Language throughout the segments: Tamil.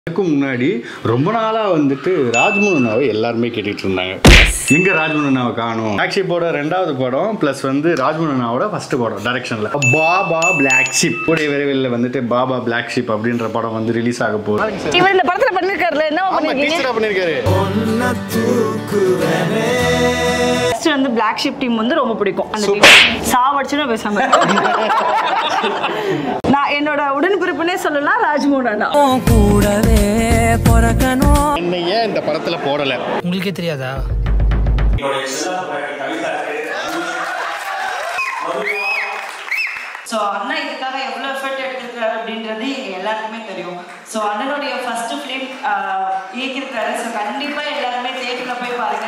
இதுக்கு முன்னாடி ரொம்ப நாளா வந்துட்டு ராஜ்மோகனாவை எல்லாருமே கேட்டுட்டு இருந்தாங்க எங்க ராஜ்மோகனாவை காணும் ஆக்ஷிப்போட ரெண்டாவது படம் பிளஸ் வந்து ராஜ்மோகனாவோட ஃபர்ஸ்ட் படம் டைரக்ஷன்ல பாபா பிளாக் ஷிப் கூடிய விரைவில் வந்துட்டு பாபா பிளாக் ஷிப் அப்படின்ற படம் வந்து ரிலீஸ் ஆக போகுது இவர் இந்த படத்துல பண்ணிருக்காருல என்ன பண்ணிருக்கீங்க டீச்சரா பண்ணிருக்காரு ஃபர்ஸ்ட் வந்து பிளாக் ஷிப் டீம் வந்து ரொம்ப பிடிக்கும் அந்த டீம் சாவடிச்சுன்னு பேசாம நான் என்னோட உடன்பிறப்புனே சொல்லலாம் ராஜ்மோகன் அண்ணா உன் கூடவே பிறக்கணும் என்ன ஏன் இந்த படத்துல போடல உங்களுக்கே தெரியாதா ஸோ அண்ணா இதுக்காக எவ்வளோ எஃபர்ட் எடுத்திருக்காரு அப்படின்றது எங்க எல்லாருக்குமே தெரியும் ஸோ அண்ணனுடைய ஃபர்ஸ்ட் ஃபிலிம் இயக்கியிருக்காரு ஸோ கண்டிப்பாக எல்லாருமே தேட்டரில் போய் பாருங்க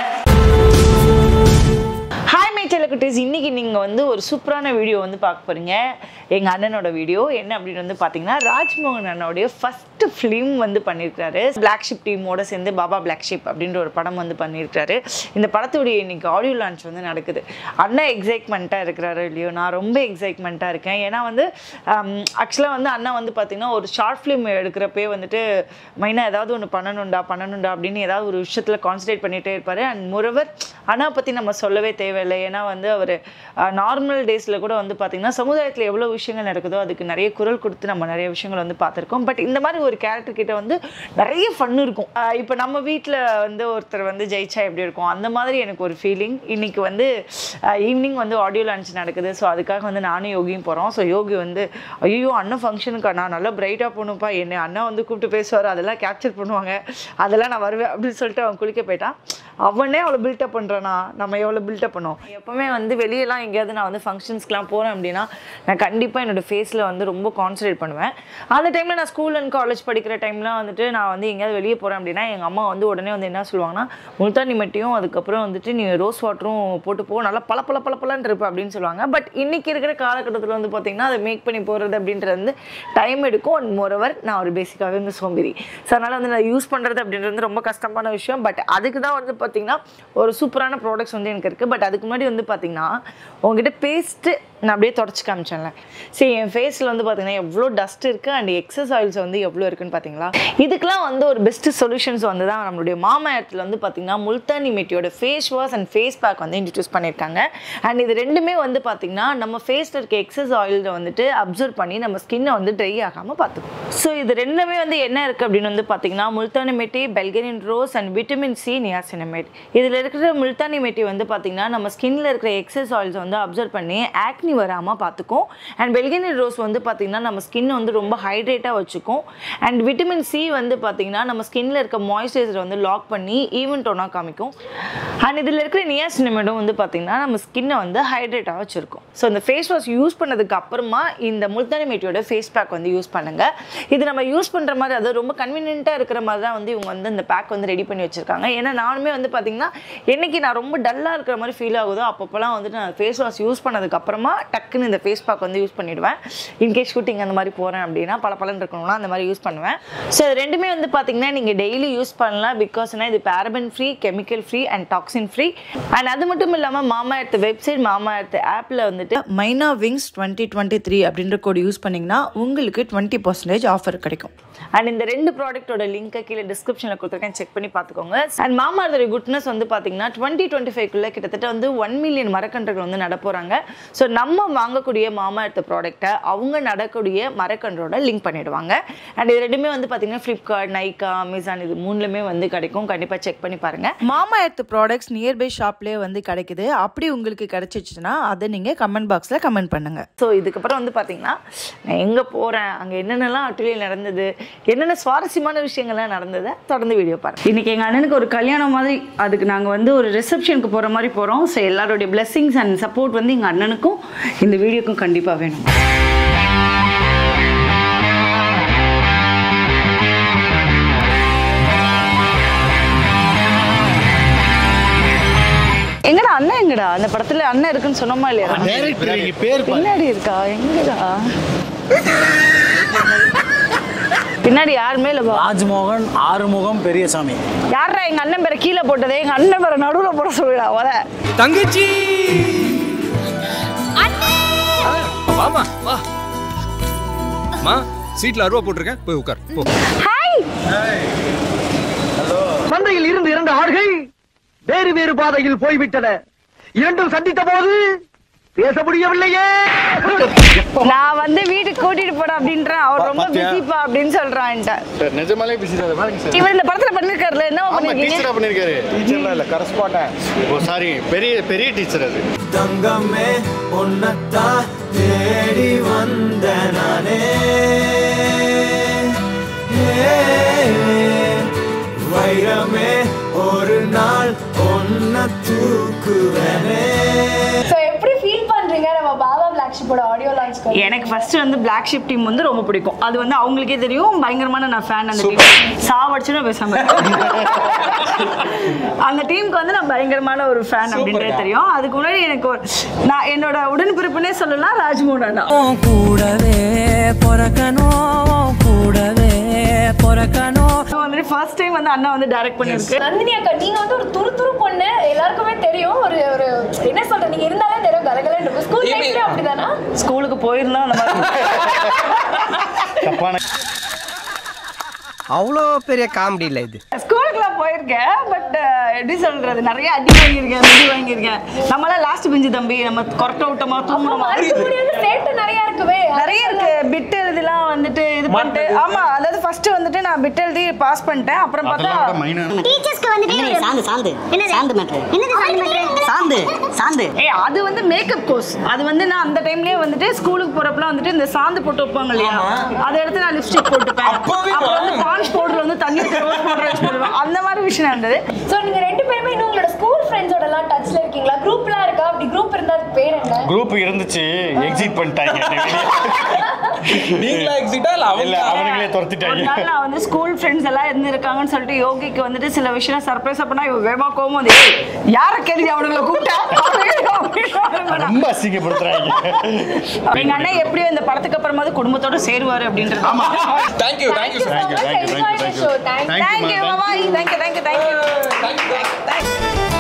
ஹாய் மை குட்டீஸ் இன்னைக்கு நீங்கள் வந்து ஒரு சூப்பரான வீடியோ வந்து பார்க்க போறீங்க எங்கள் அண்ணனோட வீடியோ என்ன அப்படின்னு வந்து பார்த்தீங்கன்னா ராஜ்மோகன் அண்ணனுடைய ஃபர்ஸ்ட் ஃபிலிம் வந்து பண்ணியிருக்காரு பிளாக் ஷிப் டீமோட சேர்ந்து பாபா பிளாக் ஷிப் அப்படின்ற ஒரு படம் வந்து பண்ணியிருக்காரு இந்த படத்துடைய இன்னைக்கு ஆடியோ லான்ச் வந்து நடக்குது அண்ணன் எக்ஸைட்மெண்ட்டாக இருக்கிறாரு இல்லையோ நான் ரொம்ப எக்ஸைட்மெண்ட்டாக இருக்கேன் ஏன்னா வந்து ஆக்சுவலாக வந்து அண்ணா வந்து பார்த்தீங்கன்னா ஒரு ஷார்ட் ஃபிலிம் எடுக்கிறப்பே வந்துட்டு மைனாக ஏதாவது ஒன்று பண்ணணும்டா பண்ணணும்டா அப்படின்னு ஏதாவது ஒரு விஷயத்தில் கான்சன்ட்ரேட் பண்ணிகிட்டே இருப்பார் அண்ட் முறவர் அண்ணா பற்றி நம்ம சொல்லவே தேவையில்லை ஏன்னா வந்து அவர் நார்மல் டேஸில் கூட வந்து பார்த்திங்கன்னா சமுதாயத்தில் எவ்வளோ விஷயங்கள் நடக்குதோ அதுக்கு நிறைய குரல் கொடுத்து நம்ம நிறைய விஷயங்கள் வந்து பார்த்துருக்கோம் பட் இந்த மாதிரி ஒரு கேரக்டர் கிட்ட வந்து நிறைய ஃபன் இருக்கும் இப்போ நம்ம வீட்டில் வந்து ஒருத்தர் வந்து ஜெயிச்சா எப்படி இருக்கும் அந்த மாதிரி எனக்கு ஒரு ஃபீலிங் இன்னைக்கு வந்து ஈவினிங் வந்து ஆடியோ லான்ச் நடக்குது ஸோ அதுக்காக வந்து நானும் யோகியும் போகிறோம் ஸோ யோகி வந்து ஐயோ அண்ணன் ஃபங்க்ஷனுக்கு நான் நல்லா பிரைட்டாக போகணும்ப்பா என்னை அண்ணா வந்து கூப்பிட்டு பேசுவார் அதெல்லாம் கேப்சர் பண்ணுவாங்க அதெல்லாம் நான் வருவேன் அப்படின்னு சொல்லிட்டு அவன் குளிக்க போயிட்டான் அவனே அவ்வளோ பில்டப் பண்ணுறானா நம்ம எவ்வளோ பில்டப் பண்ணுவோம் எப்போவுமே வந்து வெளியெல்லாம் எங்கேயாவது நான் வந்து ஃபங்க்ஷன்ஸ்க்குலாம் போகிறேன் அப்படின்னா நான் கண்டிப்பாக என்னோடய ஃபேஸில் வந்து ரொம்ப கான்சன்ட்ரேட் பண்ணுவேன் அந்த டைமில் நான் ஸ்கூல் அண்ட் காலேஜ் படிக்கிற டைம்லாம் வந்துட்டு நான் வந்து எங்கேயாவது வெளியே போகிறேன் அப்படின்னா எங்கள் அம்மா வந்து உடனே வந்து என்ன சொல்லுவாங்கன்னா முல்தானி மெட்டியும் அதுக்கப்புறம் வந்துட்டு நீ ரோஸ் வாட்டரும் போட்டு போ நல்லா பல பல பல பலன்னு இருப்ப அப்படின்னு சொல்லுவாங்க பட் இன்னைக்கு இருக்கிற காலகட்டத்தில் வந்து பார்த்தீங்கன்னா அதை மேக் பண்ணி போகிறது அப்படின்றது வந்து டைம் எடுக்கும் அண்ட் மோரோவர் நான் ஒரு பேசிக்காகவே வந்து சோம்பேறி ஸோ அதனால் வந்து நான் யூஸ் பண்ணுறது அப்படின்றது வந்து ரொம்ப கஷ்டமான விஷயம் பட் அதுக்கு தான் வந்து பார்த்தீங்கன்னா ஒரு சூப்பரான ப்ராடக்ட்ஸ் வந்து எனக்கு இருக்குது பட் அதுக்கு முன்னாடி வந்து பார்த்தீங்கன்னா உங்ககிட்ட பேஸ்ட்டு நான் அப்படியே தொடச்சி காமிச்சேன்ல சரி என் ஃபேஸில் வந்து பார்த்தீங்கன்னா எவ்வளோ டஸ்ட் இருக்குது அண்ட் எக்ஸஸ் ஆயில்ஸ் வந்து எவ்வளோ இருக்குன்னு பார்த்தீங்களா இதுக்கெலாம் வந்து ஒரு பெஸ்ட் சொல்யூஷன்ஸ் வந்து தான் நம்மளுடைய மாமாயத்தில் வந்து பார்த்தீங்கன்னா முல்தானி மெட்டியோட face wash and face pack வந்து இன்ட்ரடியூஸ் பண்ணியிருக்காங்க அண்ட் இது ரெண்டுமே வந்து பார்த்தீங்கன்னா நம்ம ஃபேஸில் இருக்க எக்ஸஸ் ஆயிலை வந்துட்டு அப்சர்வ் பண்ணி நம்ம ஸ்கின்னை வந்து ட்ரை ஆகாமல் பார்த்துக்கும் ஸோ இது ரெண்டுமே வந்து என்ன இருக்குது அப்படின்னு வந்து பார்த்தீங்கன்னா முல்தானி மெட்டி பெல்கரின் rose and vitamin C niacinamide இதில் இருக்கிற முல்தானி மெட்டி வந்து பார்த்தீங்கன்னா நம்ம ஸ்கின்ல இருக்கிற எக்ஸஸ் ஆயில்ஸ் வந்து அப்சர்வ் பண்ணி ஆக்னி வராமல் பார்த்துக்கும் அண்ட் பெல்கரின் ரோஸ் வந்து பார்த்தீங்கன்னா நம்ம ஸ்கின் வந்து ரொம்ப ஹைட்ரேட்டாக வச்சுக்கும் அண்ட் விட்டமின் சி வந்து பார்த்தீங்கன்னா நம்ம ஸ்கின்ல இருக்க மாய்ஸ்சரைசர் வந்து லாக் பண்ணி ஈவன் டோனாக காமிக்கும் அண்ட் இதில் இருக்கிற நியாசினமேடும் வந்து பார்த்தீங்கன்னா நம்ம ஸ்கின்னை வந்து ஹைட்ரேட்டாக வச்சுருக்கும் ஸோ இந்த ஃபேஸ் வாஷ் யூஸ் பண்ணதுக்கு அப்புறமா இந்த முல்தானி மேட்டியோட ஃபேஸ் பேக் வந்து யூஸ் பண்ணுங்க இது நம்ம யூஸ் பண்ணுற மாதிரி அது ரொம்ப கன்வீனியண்ட்டாக இருக்கிற மாதிரி தான் வந்து இவங்க வந்து இந்த பேக் வந்து ரெடி பண்ணி வச்சிருக்காங்க ஏன்னா நானுமே வந்து பார்த்தீங்கன்னா என்னைக்கு நான் ரொம்ப டல்லாக இருக்கிற மாதிரி ஃபீல் ஆகுதோ அப்பப்போலாம் வந்துட்டு நான் ஃபேஸ் வாஷ் யூஸ் பண்ணதுக்கு அப்புறமா டக்குன்னு இந்த ஃபேஸ் பேக் வந்து யூஸ் பண்ணிடுவேன் இன்கேஸ் ஷூட்டிங் அந்த மாதிரி போகிறேன் அப்படின்னா பல பலன் இருக்கணும்னா அந்த மாதிரி யூஸ் பண்ணுவேன் ஸோ இது ரெண்டுமே வந்து பார்த்தீங்கன்னா நீங்கள் டெய்லி யூஸ் பண்ணலாம் பிகாஸ்னா இது paraben free chemical free and toxin free and அது மட்டும் இல்லாமல் மாமா எடுத்த வெப்சைட் மாமா எடுத்த ஆப்பில் வந்துட்டு மைனா விங்ஸ் டுவெண்ட்டி டுவெண்ட்டி த்ரீ அப்படின்ற கோடு யூஸ் பண்ணிங்கன்னா உங்களுக்கு டுவெண்ட்டி பர்சன்டேஜ் ஆஃபர் கிடைக்கும் அண்ட் இந்த ரெண்டு ப்ராடக்ட்டோட லிங்க்கை கீழே டிஸ்கிரிப்ஷனில் கொடுத்துருக்கேன் செக் பண்ணி பார்த்துக்கோங்க அண்ட் மாமா அதோட குட்னஸ் வந்து பார்த்தீங்கன்னா டுவெண்ட்டி டுவெண்ட்டி ஃபைவ்க்குள்ளே கிட்டத்தட்ட வந்து ஒன் மில்லியன் மரக்கன்றுகள் வந்து நட போகிறாங்க ஸோ நம்ம வாங்கக்கூடிய மாமா எடுத்த ப்ராடக்ட்டை அவங்க நடக்கூடிய மரக்கன்றோட லிங்க் பண்ணிடுவாங்க அண்ட் இது ரெண்டுமே வந்து பார்த்தீங்கன்னா ஃப்ளிப்கார்ட் நைக்கா அமேசான் இது மூணுலுமே வந்து கிடைக்கும் கண்டிப்பாக செக் பண்ணி பாருங்க மாமா எடுத்த ப்ராடக்ட்ஸ் நியர்பை ஷாப்லேயே வந்து கிடைக்குது அப்படி உங்களுக்கு கிடைச்சிச்சுன்னா அதை நீங்கள் கமெண்ட் பாக்ஸில் கமெண்ட் பண்ணுங்க ஸோ இதுக்கப்புறம் வந்து பார்த்தீங்கன்னா நான் எங்கே போகிறேன் அங்கே என்னென்னலாம் அட்டுலியில் நடந்தது என்னென்ன சுவாரஸ்யமான விஷயங்கள்லாம் நடந்ததை தொடர்ந்து வீடியோ பாருங்க இன்னைக்கு எங்கள் அண்ணனுக்கு ஒரு கல்யாணம் மாதிரி அதுக்கு நாங்கள் வந்து ஒரு ரிசப்ஷனுக்கு போகிற மாதிரி போகிறோம் ஸோ எல்லாருடைய பிளெஸிங்ஸ் அண்ட் சப்போர்ட் வந்து எங்கள் அண்ணனுக்கும் இந்த வீடியோக்கும் கண்டிப்பாக வேணும் எங்கடா அண்ணன் எங்கடா அந்த படத்துல அண்ணன் இருக்குன்னு சொன்னோமா இல்லையா டைரக்டர் பேர் பின்னாடி இருக்கா எங்கடா பின்னாடி யாருமே இல்ல பா ராஜ்மோகன் ஆறுமுகம் பெரியசாமி யாரா எங்க அண்ணன் பேரை கீழே போட்டதே எங்க அண்ணன் பேரை நடுவுல போட சொல்லுடா வர தங்கச்சி வாமா வா மா சீட்ல அருவா போட்டிருக்கேன் போய் உட்கார் போ ஹாய் சந்தையில் இருந்து இரண்டு ஆடுகள் வேறு வேறு பாதையில் போய்விட்டன இரண்டும் சந்தித்த போது பேச முடியவில்லையே நான் வந்து வீட்டுக்கு கூட்டிட்டு போட அப்படின்றேன் அவர் ரொம்ப பாத்தியா? பிஸிப்பா அப்படின்னு சொல்றான் என்கிட்ட. சார் நிஜமாலே பிஸி சார் பாருங்க சார் இவர் இந்த படத்துல பண்ணிருக்காருல என்ன ஆமா பண்ணிருக்கீங்க டீச்சரா பண்ணிருக்காரு டீச்சர்லாம் இல்ல கரஸ்பாண்டன்ட் ஓ சாரி பெரிய பெரிய டீச்சர் அது தங்கமே உன்னத்தான் தேடி வந்த நானே ஏ, வைரமே ஒரு நாள் ஒன்ன தூக்குவனே ஸோ எப்படி ஃபீல் பண்றீங்க நம்ம பாபா பிளாக் ஷிப்போட ஆடியோ லான்ச் எனக்கு ஃபர்ஸ்ட் வந்து பிளாக் ஷிப் டீம் வந்து ரொம்ப பிடிக்கும் அது வந்து அவங்களுக்கே தெரியும் பயங்கரமான நான் ஃபேன் அந்த டீம் சாவடிச்சுன்னு பேசாம அந்த டீமுக்கு வந்து நான் பயங்கரமான ஒரு ஃபேன் அப்படின்றது தெரியும் அதுக்கு முன்னாடி எனக்கு ஒரு நான் என்னோட உடன்பிறப்புனே சொல்லலாம் ராஜ்மோகன் அண்ணா உன் கூடவே பிறக்கணும் உன் கூடவே பிறக்கணும் So வந்துட்டு ஃபர்ஸ்ட் டைம் வந்து அண்ணா வந்து டைரக்ட் பண்ணிருக்கு நந்தினி அக்கா நீங்க வந்து ஒரு துரு துரு பொண்ணு எல்லாருக்குமே தெரியும் ஒரு ஒரு என்ன சொல்ற நீங்க இருந்தாலே தெரியும் கலகலன்னு இருக்கும் ஸ்கூல் லைஃப்ல அப்படிதானா ஸ்கூலுக்கு போயிருந்தா அந்த மாதிரி தப்பான அவ்வளோ பெரிய காமெடி இல்லை இது ஸ்கூலுக்குலாம் போயிருக்கேன் பட் எப்படி சொல்றது நிறைய அடி வாங்கியிருக்கேன் மிதி வாங்கியிருக்கேன் நம்மளாம் லாஸ்ட் பெஞ்சு தம்பி நம்ம கொரட்டை விட்டோமா தூங்கணுமா மறக்க முடியாத சேட்டு நிறைய இருக்குவே நிறைய இருக்கு பிட் எழுதிலாம் வந்துட்டு இது பண்ணிட்டு ஆமா அதாவது ஃபர்ஸ்ட் வந்துட்டு நான் பிட் எழுதி பாஸ் பண்ணிட்டேன் அப்புறம் அதெல்லாம் பார்த்தா விட மைனர் டீச்சர்ஸ்க்கு வந்துட்டு சாந்து சாந்து சாந்து மேட்ரு என்னது சாந்து சாந்து ஏய் அது வந்து மேக்கப் கோர்ஸ் அது வந்து நான் அந்த டைம்லயே வந்துட்டு ஸ்கூலுக்கு போறப்பலாம் வந்துட்டு இந்த சாந்து போட்டு வைப்பாங்க இல்லையா அதை எடுத்து நான் லிப்ஸ்டிக் போட்டுப்பேன் அப்புறம் வந்து பாலிஷ் பவுடர் வந்து தண்ணி ஊத்தி ரோஸ் பவுடர் வச்சு போடுவேன் அந்த மாதிரி விஷயம் நடந்தது ஸோ நீங்க ரெண்டு பேருமே இன்னும் உங்களோட ஸ்கூல் ஃப்ரெண்ட்ஸோட எல்லாம் டச்ல இருக்கீங்களா குரூப்லாம் இருக்கா அப்படி குரூப் இருந்தா அதுக்கு பேர் என்ன குரூப் இருந்துச்சு எக்ஸிட் பண்ணிட்டாங்க என்னை வெளியே. நீங்களா எக்ஸிட்டா இல்ல இல்ல அவங்க அவனுங்களே ஒரு துரத்திட்டாங்க நாள் நான் வந்து ஸ்கூல் ஃப்ரெண்ட்ஸ் எல்லாம் இருந்திருக்காங்கன்னு சொல்லிட்டு யோகிக்கு வந்துட்டு சில விஷயம் சர்ப்ரைஸ் பண்ணா இவ வேமா கோவம் வந்து "ஏய், யார கேள்வி அவனுங்களை கூப்பிட்டா அப்படின்னு அப்படின்னு ரொம்ப அசிங்கப்படுத்துறாங்க எங்க அண்ணன் எப்படியோ இந்த படத்துக்கு அப்புறமாவது குடும்பத்தோட சேருவாரு அப்படின்றது ஆமா thank you thank you so Thank you, much. thank you, Enjoy thank the you, show. thank you. Thank Thank you, thank you ma'am. Bye thank you thank you thank you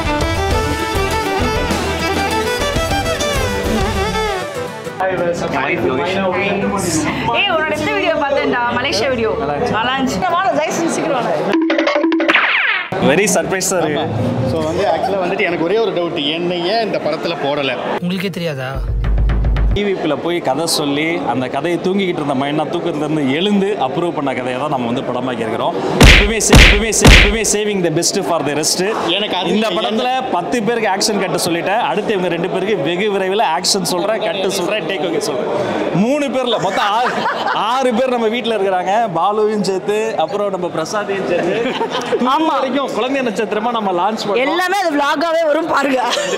ஏய் உன்னோட இந்த வீடியோ பார்த்தேன்டா மலேசியா வீடியோ நல்லா இருந்துச்சு வாங்க ஜெய்சன் சீக்கிரம் வாங்க வெரி சர்ப்ரைஸா இருக்கு ஸோ வந்து ஆக்சுவலாக வந்துட்டு எனக்கு ஒரே ஒரு டவுட் என்னை ஏன் இந்த படத்தில் போடலை உங்களுக்கே தெரியாதா டிவிப்பில் போய் கதை சொல்லி அந்த கதையை தூங்கிக்கிட்டு இருந்த மைனா தூக்கத்துலேருந்து எழுந்து அப்ரூவ் பண்ண கதையை தான் நம்ம வந்து படமாக்கி இருக்கிறோம் எப்பவுமே sa- எப்பவுமே sa- எப்பவுமே saving the best for the rest எனக்கு அது இந்த என்ன- படத்தில் பத்து பேருக்கு ஆக்ஷன் கட்டு சொல்லிட்டேன் அடுத்து இவங்க ரெண்டு பேருக்கு வெகு விரைவில் ஆக்ஷன் சொல்கிறேன் கட்டு சொல்கிறேன் டேக் ஓகே சொல்கிறேன் மூணு பேரில் மொத்தம் ஆறு ஆறு பேர் நம்ம வீட்டில் இருக்கிறாங்க பாலுவையும் சேர்த்து அப்புறம் நம்ம பிரசாதையும் சேர்த்து ஆமா வரைக்கும் குழந்தை நட்சத்திரமா நம்ம லான்ச் பண்ணோம் எல்லாமே அது vlog-ஆவே வரும் பாருங்க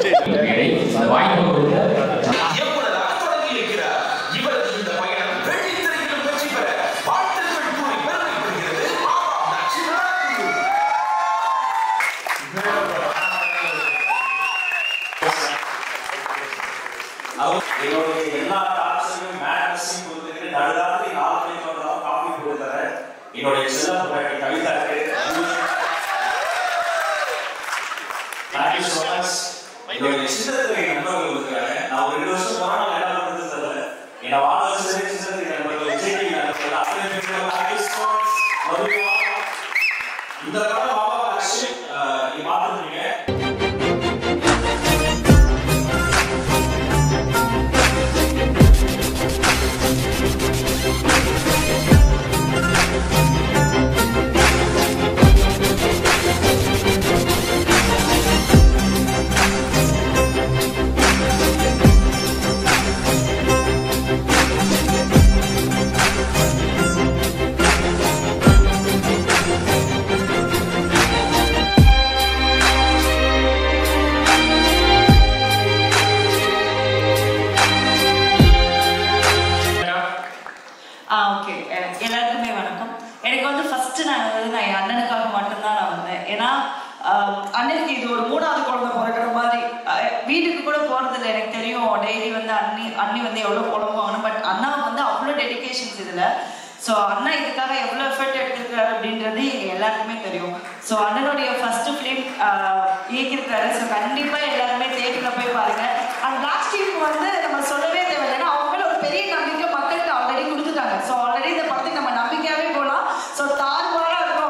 என்னுடைய எல்லா டாக்ஸையும் மேட்னஸையும் கொடுத்துட்டு நடுராத்திரி நாலு மணிக்கு வந்தாலும் காஃபி போட்டு தரேன் என்னுடைய செல்ல பொண்டாட்டி கவிதாக்கு தேங்க்யூ ஸோ மச் என்னுடைய சின்னத்துறை நண்பர்கள் இருக்கிறாங்க நான் ஒரு ரெண்டு வருஷம் கொரோனா என்ன நடந்தது தெரியல என்னை வாழ வச்சு சின்னத்துறை நண்பர்கள் விஜய் டிவி நண்பர்கள் அத்தனை பேருக்கு thank you so much love you all இந்த படம் பாபா ஆக்சுவலி நீ பார்த்துருக்கீங்க ஆ ஓகே எல்லாருக்குமே வணக்கம் எனக்கு வந்து ஃபர்ஸ்ட் நான் வந்து நான் என் அண்ணனுக்காக மட்டும்தான் நான் வந்தேன் ஏன்னா ஆஹ், அண்ணனுக்கு இது ஒரு மூணாவது குழந்தை பிறக்கிற மாதிரி ஆஹ், வீட்டுக்கு கூட போறதில்ல எனக்கு தெரியும் டெய்லி வந்து அண்ணி அண்ணி வந்து எவ்வளோ புலம்புவாங்க பட் அண்ணா வந்து அவ்வளோ டெடிகேஷன்ஸ் இதில் ஸோ அண்ணா இதுக்காக எவ்வளோ எஃபர்ட் எடுத்திருக்காரு அப்படின்றது எங்க எல்லாருக்குமே தெரியும் ஸோ அண்ணனுடைய ஃபர்ஸ்ட் ஃபிலிம் இயக்கியிருக்காரு ஸோ கண்டிப்பாக எல்லாருமே தேட்டரில் போய் பாருங்க அந்த லாஸ்ட் டீம் வந்து நம்ம சொல்லவே தேவையில்லை ஏன்னா அவங்க மேல ஒரு பெரிய நம்பிக்கை மக்கள்கிட்ட ஆல்ரெடி கொடுத்துட்டாங்க ஸோ ஆல்ரெடி இந்த படத்துக்கு நம்ம நம்பிக்கையாகவே போகலாம் ஸோ தார்மாராக இருக்கும்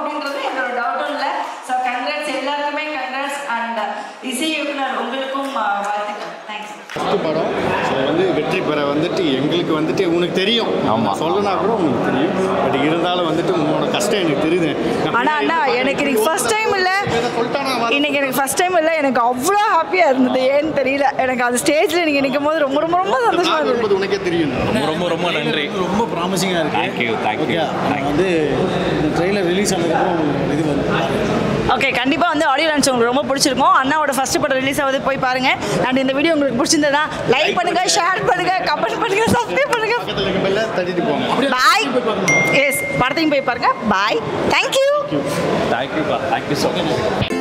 படம் ஸோ வந்து வெற்றி பெற வந்துட்டு எங்களுக்கு வந்துட்டு உனக்கு தெரியும் ஆமா. சொல்லனா கூட உனக்கு தெரியும் பட் இருந்தாலும் வந்துட்டு உன்னோட கஷ்டம் எனக்கு தெரியுது நான் ஆனா அண்ணா எனக்கு இன்னைக்கு ஃபர்ஸ்ட் டைம் இல்ல இன்னைக்கு எனக்கு ஃபர்ஸ்ட் டைம் இல்ல எனக்கு அவ்வளோ ஹாப்பியா இருந்தது ஏன்னு தெரியல எனக்கு அந்த ஸ்டேஜ்ல நீங்க நிற்கும் போது ரொம்ப ரொம்ப ரொம்ப சந்தோஷமா இருந்தது வரும்போது உனக்கே தெரியும் ரொம்ப ரொம்ப ரொம்ப நன்றி ரொம்ப ப்ராமிசிங்காக இருக்கு தேங்க்யூ தேங்க்யூ நான் வந்து இந்த ட்ரெயிலர் ரிலீஸ் ஆனதுக்கப்புறம் உங்களுக்கு இது வந்து ஓகே கண்டிப்பா வந்து ஆடியோ லான்ச் உங்களுக்கு ரொம்ப பிடிச்சிருக்கும் அண்ணாவோட ஃபர்ஸ்ட் படம் ரிலீஸ் ஆகுது போய் பாருங்க அண்ட் இந்த வீடியோ உங்களுக்கு பிடிச்சிருந்ததா லைக் பண்ணுங்க ஷேர் பண்ணுங்க கமெண்ட் பண்ணுங்க சப்ஸ்கிரைப் பண்ணுங்க பக்கத்தில் இருக்க பெல்ல தட்டிட்டு போங்க பாய் எஸ் படத்தையும் போய் பாருங்க பாய் தேங்க்யூ தேங்க்யூப்பா தேங்க்யூ ஸோ மச்